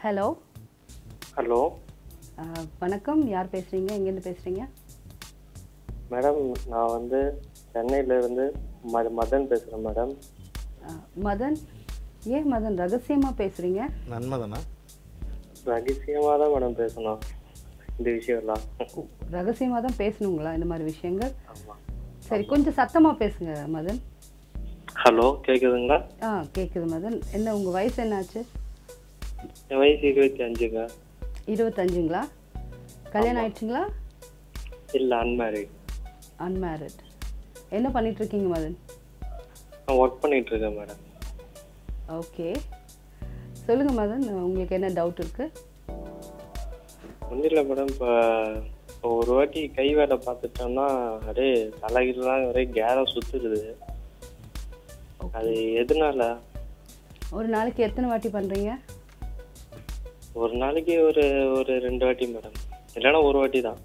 Hello hello வணக்கம் யார் பேசுகிறீங்க எங்கேருந்து பேசுகிறீங்க மேடம் நான் வந்து சென்னையில இருந்து ம மதன் பேசுகிறேன் மேடம் மதன் ஏன் மதன் ரகசியமாக பேசுகிறீங்க நன்மதனா ரகசியமாக தான் மேடம் பேசணும் இந்த விஷயம்லாம் ரகசியமாக தான் பேசணுங்களா இந்த மாதிரி விஷயங்கள் ஆமாம் சரி கொஞ்சம் சத்தமாக பேசுங்க மதன் ஹலோ கேட்குதுங்களா ஆ கேட்குது மதன் என்ன உங்கள் வயசு என்னாச்சு என் வயசு இருபத்தி அஞ்சுங்க இருபத்தஞ்சுங்களா கல்யாணம் ஆயிடுச்சுங்களா இல்லை அன்மேரிட் அன்மேரிட் என்ன பண்ணிட்டு இருக்கீங்க மதன் நான் ஒர்க் பண்ணிட்டு இருக்கேன் மேடம் ஓகே சொல்லுங்கள் மதன் உங்களுக்கு என்ன டவுட் இருக்குது ஒன்றும் இல்லை மேடம் இப்போ இப்போ ஒரு வாட்டி கை வேலை பார்த்துட்டோம்னா அப்படியே தலைகீழலாம் ஒரே கேரம் சுற்றுடுது அது எதனால ஒரு நாளைக்கு எத்தனை வாட்டி பண்ணுறீங்க ஒரு நாளைக்கு ஒரு ஒரு ரெண்டு வாட்டி மேடம் இல்லைன்னா ஒரு வாட்டி தான்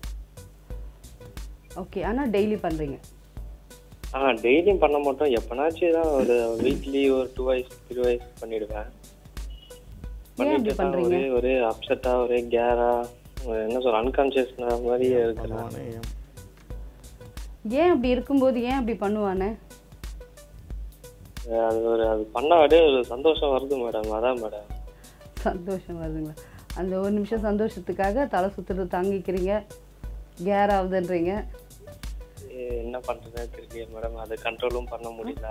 ஓகே ஆனால் டெய்லி பண்ணுறீங்க ஆ டெய்லியும் பண்ண மாட்டோம் எப்பனாச்சும் தான் ஒரு வீக்லி ஒரு டூ வைஸ் த்ரீ வைஸ் பண்ணிடுவேன் ஏன் அப்படி பண்ணிட்டு தான் பண்ணுறீங்க ஒரே ஒரே அப்செட்டா ஒரே கேரா என்ன சொல்ற அன்கான்சியஸ் மாதிரியே இருக்கிறேன் பண்ணுவானே ஏன் ஏன் அப்படி இருக்கும்போது ஏன் அப்படி பண்ணுவானே அது ஒரு அது பண்ண அப்படியே ஒரு சந்தோஷம் வருது மேடம் அதான் மேடம் சந்தோஷம் வருதுங்களா அந்த ஒரு நிமிஷம் சந்தோஷத்துக்காக தலை சுற்றுறது தாங்கிக்கிறீங்க கேர் ஆகுதுன்றீங்க என்ன பண்றதுன்னு தெரியல மேடம் அதை கண்ட்ரோலும் பண்ண முடியல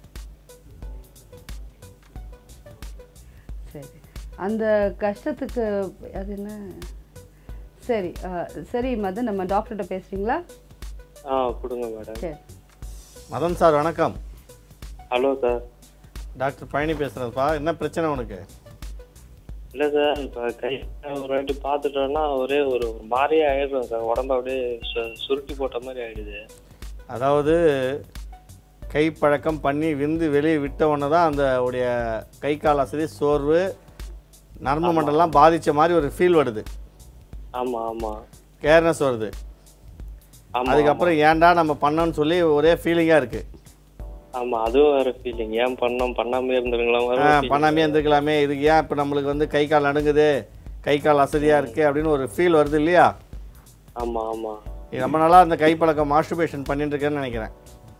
சரி அந்த கஷ்டத்துக்கு அது என்ன சரி ஆ, சரி மதன் நம்ம டாக்டர்கிட்ட பேசுகிறீங்களா ஆ கொடுங்க மேடம் சரி மதன் சார் வணக்கம் ஹலோ சார் டாக்டர் பழனி பேசுகிறதுப்பா என்ன பிரச்சனை உனக்கு இல்லை சார் இப்போ கை ஒரு வாட்டி பார்த்துட்டோன்னா ஒரே ஒரு ஒரு மாதிரியே ஆயிடுறோம் சார் உடம்பு அப்படியே சு- சுருட்டி போட்ட மாதிரி ஆயிடுது அதாவது கை பழக்கம் பண்ணி விந்து வெளியே விட்ட உடனே தான் அந்த உடைய கை கால் அசதி சோர்வு நரம்பு மண்டலம் பாதித்த மாதிரி ஒரு ஃபீல் வருது ஆமா ஆமா கேர்னஸ் வருது ஆமா அதுக்கப்புறம் ஏன்டா நம்ம பண்ணோம்னு சொல்லி ஒரே ஃபீலிங்காக இருக்குது ஆமா அதுவும் வேற ஃபீலிங் ஏன் பண்ணோம் பண்ணாமே இருந்திருக்கலாம் வேற ஒரு feeling. பண்ணாமே இருந்துக்கலாமே இதுக்கு ஏன் இப்போ நம்மளுக்கு வந்து கை கால் நடுங்குது கை கால் அசதியாக இருக்குது அப்படின்னு ஒரு ஃபீல் வருது இல்லையா ஆமா ஆமா நீ ரொம்ப நாளாக அந்த கை பழக்கம் மாஸ்டர்பேஷன் பண்ணிட்டு இருக்கேன்னு நினைக்கிறேன்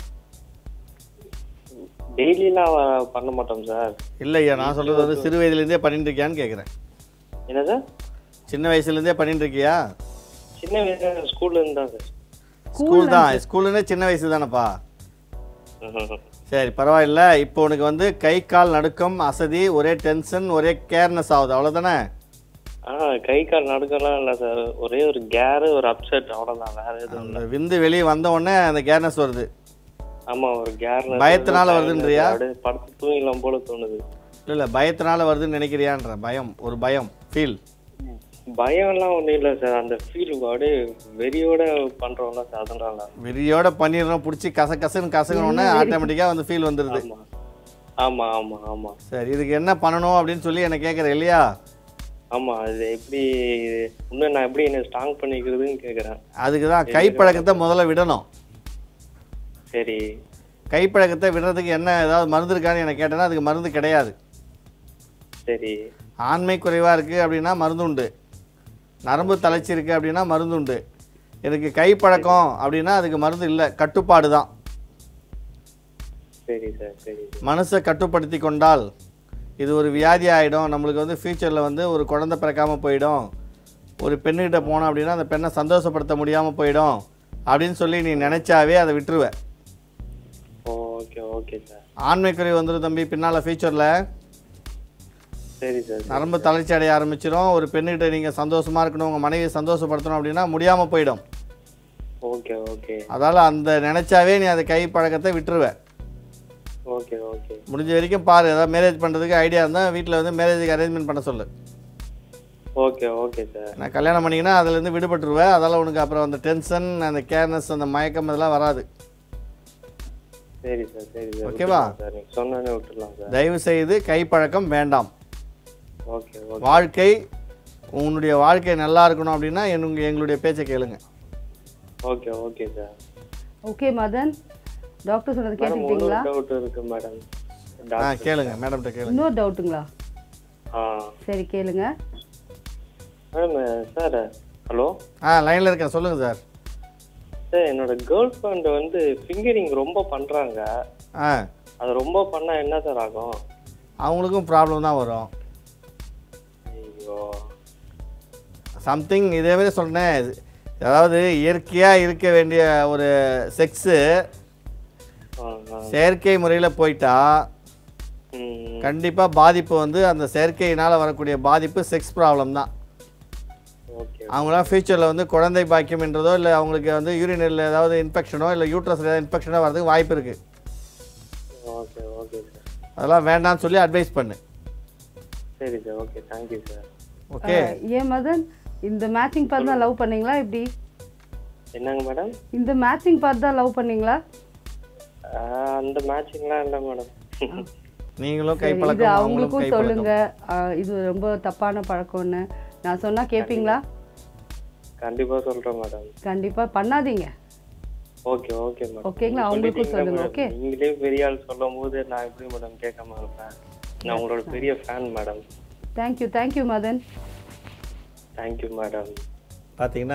டெய்லிலாம் பண்ண மாட்டோம் சார் இல்லையா நான் சொல்கிறது வந்து சிறு வயதுலேருந்தே பண்ணிட்டு இருக்கியான்னு கேட்குறேன் என்ன சார் சின்ன வயசுலேருந்தே பண்ணிட்டு இருக்கியா சின்ன வயசுல ஸ்கூல்ல இருந்தா சார் ஸ்கூல் தான் ஸ்கூலுன்னே சின்ன வயசு தானேப்பா சரி பரவாயில்ல இப்போ உனக்கு வந்து கை கால் நடுக்கம் அசதி ஒரே டென்ஷன் ஒரே கேர்னஸ் ஆகுது அவ்வளோதானே ஆ கை கால் நடுக்கலாம் இல்ல சார் ஒரே ஒரு கேரு ஒரு அப்செட் அவ்வளவுதான் வேற எதுவும் இல்ல அந்த விந்து வெளியே வந்த உடனே அந்த கேர்னஸ் வருது ஆமா ஒரு கேர் பயத்தினால வருதுன்றியா? அப்படியே படுத்து தூங்கிலாம் போல தோணுது இல்லை இல்லை பயத்தினால வருதுன்னு நினைக்கிறியான்ற பயம் ஒரு பயம் ஃபீல் பயம் எல்லாம் ஒண்ணும் இல்ல சார் அந்த ஃபீல் அப்படியே வெறியோட பண்றோம்ல சார் அதனால வெறியோட பண்ணிடுறோம் பிடிச்சி கச கசன்னு கசக்கணுன்னே ஆட்டோமேட்டிக்காக வந்து ஃபீல் வந்துடுது ஆமா ஆமா ஆமா ஆமா சரி இதுக்கு என்ன பண்ணணும் அப்படின்னு சொல்லி என்னை கேட்குறேன் இல்லையா ஆமா அது எப்படி இன்னும் நான் எப்படி என்ன ஸ்ட்ராங் பண்ணிக்கிறதுன்னு கேக்குறேன் அதுக்கு தான் கைப்பழக்கத்தை முதல்ல விடணும் சரி கைப்பழக்கத்தை விடுறதுக்கு என்ன ஏதாவது மருந்து இருக்கான்னு எனக்கு கேட்டேன்னா அதுக்கு மருந்து கிடையாது சரி ஆண்மை குறைவாக இருக்குது அப்படின்னா மருந்து உண்டு நரம்பு தளர்ச்சி இருக்குது அப்படின்னா மருந்து உண்டு எனக்கு கைப்பழக்கம் அப்படின்னா அதுக்கு மருந்து இல்லை கட்டுப்பாடு தான் சரி சார் சரி சார் மனசை கட்டுப்படுத்தி கொண்டால் இது ஒரு வியாதி ஆகிடும் நம்மளுக்கு வந்து ஃப்யூச்சரில் வந்து ஒரு குழந்தை பிறக்காமல் போயிடும் ஒரு பெண்ணுக்கிட்ட போனோம் அப்படின்னா அந்த பெண்ணை சந்தோஷப்படுத்த முடியாமல் போயிடும் அப்படின்னு சொல்லி நீ நினச்சாவே அதை விட்டுருவ ஓகே ஓகே சார் ஆண்மை குறைவு வந்துடும் தம்பி பின்னால் ஃப்யூச்சரில் சரி சார் நரம்பு தளர்ச்சி அடைய ஆரம்பிச்சிடும் ஒரு பெண்ணுக்கிட்ட நீங்கள் சந்தோஷமாக இருக்கணும் உங்கள் மனைவியை சந்தோஷப்படுத்தணும் அப்படின்னா முடியாமல் போயிடும் ஓகே ஓகே அதால் அந்த நினச்சாவே நீ அந்த கை பழக்கத்தை விட்டுருவ ஓகே ஓகே முடிஞ்ச வரைக்கும் பாரு ஏதாவது மேரேஜ் பண்ணுறதுக்கு ஐடியா இருந்தால் வீட்டில் வந்து மேரேஜுக்கு அரேஞ்ச்மெண்ட் பண்ண சொல்லு ஓகே ஓகே சார் நான் கல்யாணம் பண்ணிங்கன்னா அதுலேருந்து விடுபட்டுருவேன் அதால் உனக்கு அப்புறம் அந்த டென்ஷன் அந்த கேர்னஸ் அந்த மயக்கம் இதெல்லாம் வராது சரி சார் சரி சார் ஓகேவா? விட்டுடலாம் சார் நீங்கள் சொன்னோன்னே விட்டுடலாம் சார் தயவு செய்து கைப்பழக்கம் வேண்டாம் ஓகே ஓகே வாழ்க்கை உன்னுடைய வாழ்க்கை நல்லா இருக்கணும் அப்படின்னா எங்க எங்களுடைய பேச்சை கேளுங்க okay okay sir okay Madan doctor சொன்னது மேடம் இன்னொரு கேட்டுக்கிட்டீங்களா டவுட் இருக்கு மேடம் ஆ கேளுங்க மேடம்கிட்ட கேளுங்க இன்னொரு டவுட்டுங்களா ஆ சரி கேளுங்க மேடம் சார் ஹலோ ஆ லைனில் இருக்கேன் சொல்லுங்கள் சார் சார் என்னோட கேர்ள் ஃப்ரெண்ட் வந்து ஃபிங்கரிங் ரொம்ப பண்றாங்க ஆ அது ரொம்ப பண்ணா என்ன சார் ஆகும் அவங்களுக்கும் ப்ராப்ளம் தான் வரும் ஐயோ சம்திங் இதே மாதிரி சொன்னேன் அதாவது இயற்கையாக இருக்க வேண்டிய ஒரு செக்ஸு ஆ, ஆ. செயற்கை முறையில் போயிட்டா ம், கண்டிப்பாக பாதிப்பு வந்து அந்த செயற்கையினால் வரக்கூடிய பாதிப்பு செக்ஸ் ப்ராப்ளம் தான் ஓகே அவங்களாம் ஃப்யூச்சரில் வந்து குழந்தை பாக்கியம்ன்றதோ இல்லை அவங்களுக்கு வந்து யூரினில் ஏதாவது இன்ஃபெக்ஷனோ இல்லை யூட்ரஸில் ஏதாவது இன்ஃபெக்ஷனோ வரதுக்கு வாய்ப்பு இருக்குது ஓகே ஓகே சார் அதெல்லாம் வேண்டாம்னு சொல்லி அட்வைஸ் பண்ணு சரி sir okay thank you sir okay அஹ், ஏன் மதன் இந்த மேட்சிங் பார்த்து தான் லவ் பண்ணீங்களா எப்படி என்னங்க மேடம் இந்த மேட்சிங் பார்த்து தான் லவ் பண்ணீங்களா அந்த மேட்சிங்லாம் இல்லை மேடம் நீங்களும் சரி, இது கைப்பழக்கம் அவங்களும் அவங்களுக்கும் கைப்பழக்கம் சொல்லுங்க அஹ், இது ரொம்ப தப்பான பழக்கம்னு நான் சொன்னா கேட்பீங்களா கண்டிப்பா சொல்றேன் மேடம் கண்டிப்பா பண்ணாதீங்க ஓகே ஓகே மேடம் ஓகேங்களா? அவங்களுக்கும் சொல்லுங்க, okay? நீங்களே பெரிய ஆள் சொல்லும் போது நான் எப்படி மேடம் கேட்காம இருப்பேன் நான் உங்களோட பெரிய fan madam thank you thank you Madan thank you madam பார்த்தீங்கன்னா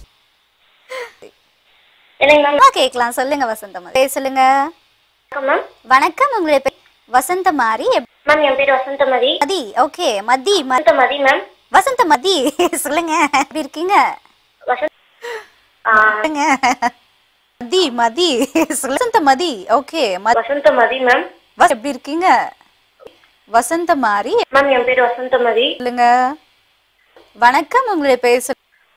அம்மா கேட்கலாம் சொல்லுங்க வசந்தமாரி பேர் சொல்லுங்க மேம் வணக்கம் உங்களுடைய பேர் வசந்தமாரி எப்- மேம் என் பேர் வசந்தமதி மதி ஓகே மதி ம- வசந்தமதி மேம் வசந்த மதி சொல்லுங்க எப்படி இருக்கீங்க வசந்த் ஆ, சொல்லுங்க மதி மதி சொல்லு. வசந்த மதி ஓகே ம- வசந்தமதி மேம் வச- எப்படி இருக்கீங்க வசந்த மாரி மேம் என் பேர் வசந்தமதி சொல்லுங்க வணக்கம் உங்களுடைய பேர் சொல்-